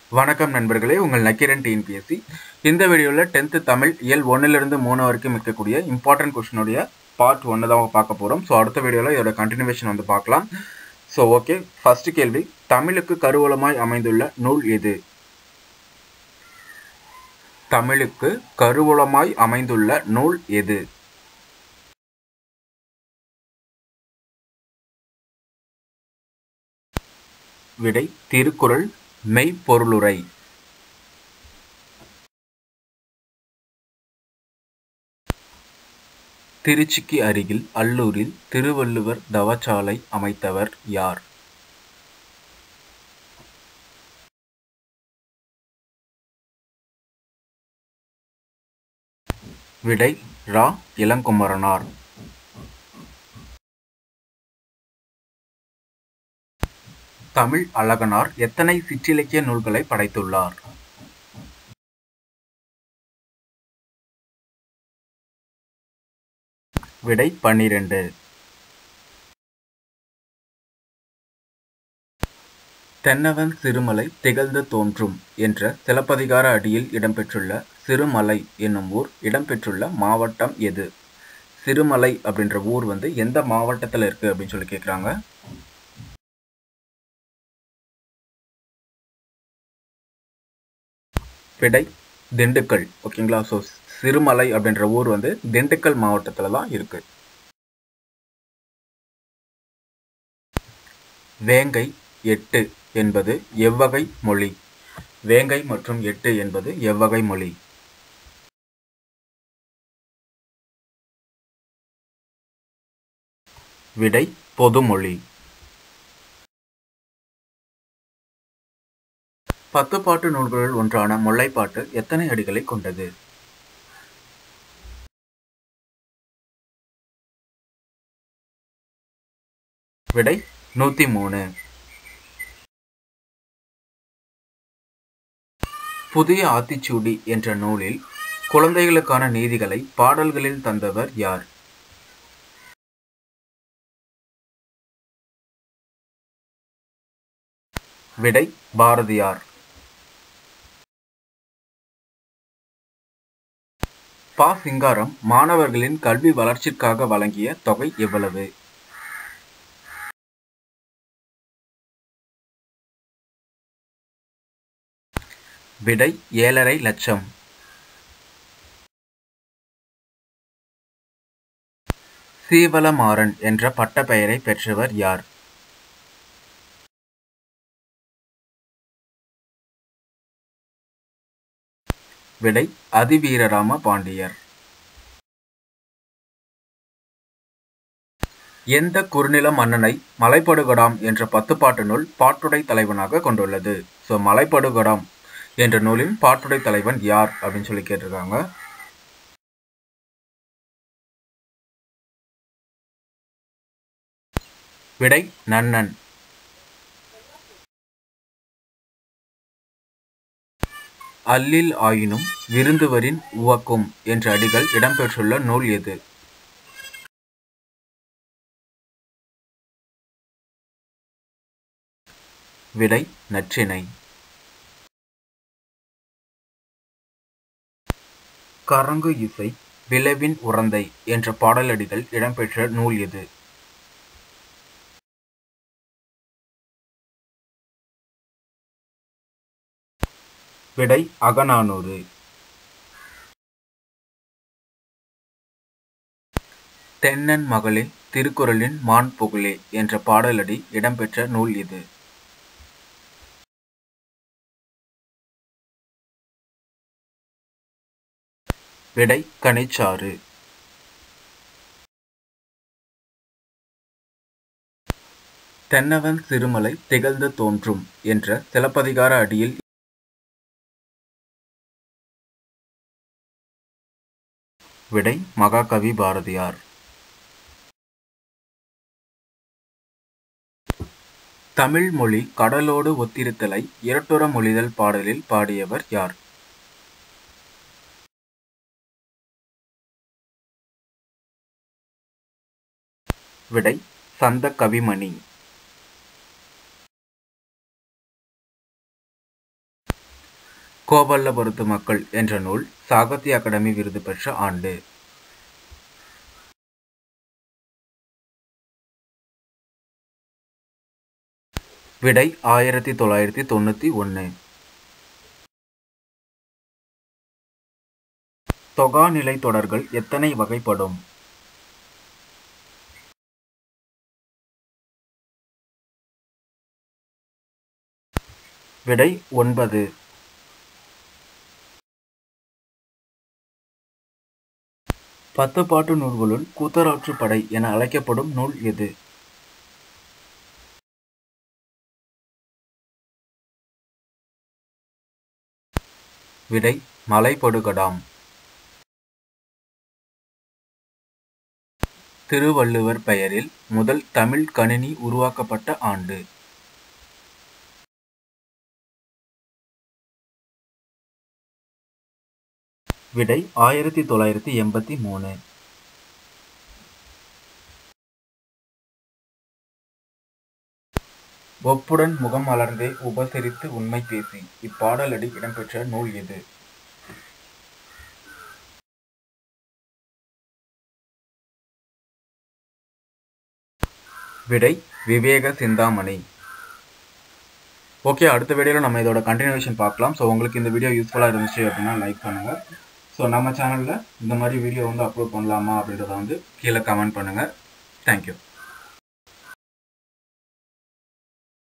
வணக்கம் நண்பர்களே உங்கள் நக்கீரன் டிஎன்பிஎஸ்சி இந்த வீடியோவில் டென்த்து தமிழ் இயல் ஒன்றிலிருந்து மூணு வரைக்கும் இருக்கக்கூடிய இம்பார்ட்டன்ட் கொஷினுடைய பார்ட் ஒன்று தான் பார்க்க போகிறோம் ஸோ அடுத்த வீடியோவில் இதோட கண்டினியூவேஷன் வந்து பார்க்கலாம் ஸோ ஓகே ஃபர்ஸ்ட் கேள்வி தமிழுக்கு கருவூலமாய் அமைந்துள்ள நூல் எது தமிழுக்கு கருவூலமாய் அமைந்துள்ள நூல் எது விடை திருக்குறள் மெய்ப்பொருளுரை திருச்சிக்கு அருகில் அல்லூரில் திருவள்ளுவர் தவச்சாலை அமைத்தவர் யார் விடை ரா இளங்குமரனார் தமிழ் அழகனார் எத்தனை சிற்றிலக்கிய நூல்களை படைத்துள்ளார் விடை பன்னிரண்டு தென்னவன் சிறுமலை திகழ்ந்து தோன்றும் என்ற சிலப்பதிகார அடியில் இடம்பெற்றுள்ள சிறுமலை என்னும் ஊர் இடம்பெற்றுள்ள மாவட்டம் எது சிறுமலை அப்படின்ற ஊர் வந்து எந்த மாவட்டத்தில் இருக்கு அப்படின்னு சொல்லி கேட்குறாங்க விடை திண்டுக்கல் ஓகேங்களா ஸோ சிறுமலை அப்படின்ற ஊர் வந்து திண்டுக்கல் மாவட்டத்தில் தான் இருக்கு வேங்கை எட்டு என்பது எவ்வகை மொழி வேங்கை மற்றும் எட்டு என்பது எவ்வகை மொழி விடை பொதுமொழி பத்து பாட்டு நூல்களுள் ஒன்றான முல்லைப்பாட்டு எத்தனை அடிகளை கொண்டது விடை நூத்தி மூணு புதிய ஆத்திச்சூடி என்ற நூலில் குழந்தைகளுக்கான நீதிகளை பாடல்களில் தந்தவர் யார் விடை பாரதியார் பா சிங்காரம் மாணவர்களின் கல்வி வளர்ச்சிக்காக வழங்கிய தொகை எவ்வளவு விடை ஏழரை லட்சம் சீவலமாறன் என்ற பட்டப்பெயரை பெற்றவர் யார் விடை அதிவீரராம பாண்டியர் எந்த குறுநில மன்னனை மலைப்படுகொடாம் என்ற பத்துப்பாட்டு நூல் பாட்டுடை தலைவனாக கொண்டுள்ளது ஸோ மலைப்படுகொடாம் என்ற நூலின் பாட்டுடை தலைவன் யார் அப்படின்னு சொல்லி கேட்டிருக்காங்க விடை நன்னன் அல்லில் ஆயினும் விருந்துவரின் உவக்கும் என்ற அடிகள் இடம்பெற்றுள்ள நூல் எது விடை நற்றினை கரங்கு இசை விளைவின் உறந்தை என்ற பாடலடிகள் இடம்பெற்ற நூல் எது விடை அகநானூறு தென்னன் மகளின் திருக்குறளின் மான் புகழே என்ற பாடலடி இடம்பெற்ற நூல் இது விடை கனிச்சாறு தென்னவன் சிறுமலை திகழ்ந்து தோன்றும் என்ற சிலப்பதிகார அடியில் விடை மகாகவி பாரதியார் தமிழ் மொழி கடலோடு ஒத்திருத்தலை இரட்டுற மொழிதல் பாடலில் பாடியவர் யார் விடை சந்த கவிமணி கோபல்லபுரத்து மக்கள் என்ற நூல் சாகித்ய அகாடமி விருது பெற்ற ஆண்டு விடை ஆயிரத்தி தொள்ளாயிரத்தி தொண்ணூற்றி ஒன்று தொகாநிலை தொடர்கள் எத்தனை வகைப்படும் விடை ஒன்பது பத்து பாட்டு நூல்களுள் கூத்தராற்றுப் படை என அழைக்கப்படும் நூல் எது விடை மலைபடுகடாம் திருவள்ளுவர் பெயரில் முதல் தமிழ் கணினி உருவாக்கப்பட்ட ஆண்டு விடை ஆயிரத்தி தொள்ளாயிரத்தி எண்பத்தி மூணு ஒப்புடன் முகம் மலர்ந்தே உபசரித்து உண்மை பேசி இப்பாடலடி இடம்பெற்ற நூல் எது விடை விவேக சிந்தாமணி ஓகே அடுத்த வீடியோவில் நம்ம இதோட கண்டினியூஷன் பார்க்கலாம் ஸோ உங்களுக்கு இந்த வீடியோ யூஸ்ஃபுல்லாக இருந்துச்சு அப்படின்னா லைக் பண்ணுங்கள் ஸோ நம்ம சேனலில் இந்த மாதிரி வீடியோ வந்து அப்லோட் பண்ணலாமா அப்படின்றத வந்து கீழே கமெண்ட் பண்ணுங்கள் தேங்க்யூ